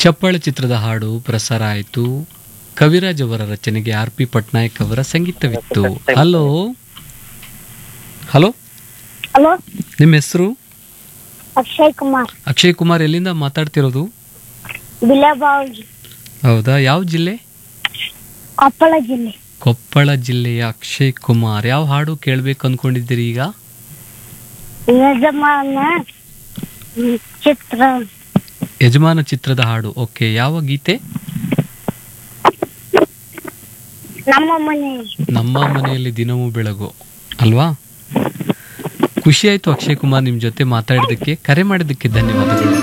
ಚಪ್ಪಾಳೆ ಚಿತ್ರದ ಹಾಡು ಪ್ರಸಾರ ಆಯಿತು ಕವಿರಾಜ್ ಅವರ ರಚನೆಗೆ ಆರ್ ಪಿ ಪಟ್ನಾಯಕ್ ಅವರ ಸಂಗೀತವಿತ್ತು ಹಲೋ ಹಲೋ ಹಲೋ ನಿಮ್ಮ ಹೆಸರು ಅಕ್ಷಯ್ ಕುಮಾರ್ ಅಕ್ಷಯ್ ಕುಮಾರ್ ಎಲ್ಲಿಂದ ಮಾತಾಡ್ತಿರೋದು ಬಿಲೆಬಾವಿ ಹೌದಾ ಯಾವ ಜಿಲ್ಲೆ ಕೊಪ್ಪಳ ಜಿಲ್ಲೆ ಕೊಪ್ಪಳ ಜಿಲ್ಲೆಯ ಅಕ್ಷಯ್ ಕುಮಾರ್ ಯಾವ ಹಾಡು ಕೇಳಬೇಕು ಅನ್ಕೊಂಡಿದ್ದೀರಿ ಈಗ ಯಜಮಾನ ಹ್ಮ್, ಚಿತ್ರ ಯಜಮಾನ ಚಿತ್ರದ ಹಾಡು ಓಕೆ ಯಾವ ಗೀತೆ ನಮ್ಮ ಮನೆ ನಮ್ಮ ಮನೆಯಲ್ಲಿ ದಿನವೂ ಬೆಳಗು ಅಲ್ವಾ ಖುಷಿ ಆಯ್ತು ಅಕ್ಷಯ್ ಕುಮಾರ್ ನಿಮ್ ಜೊತೆ ಮಾತಾಡಿದ್ದಕ್ಕೆ ಕರೆ ಮಾಡಿದ್ದಕ್ಕೆ ಧನ್ಯವಾದಗಳು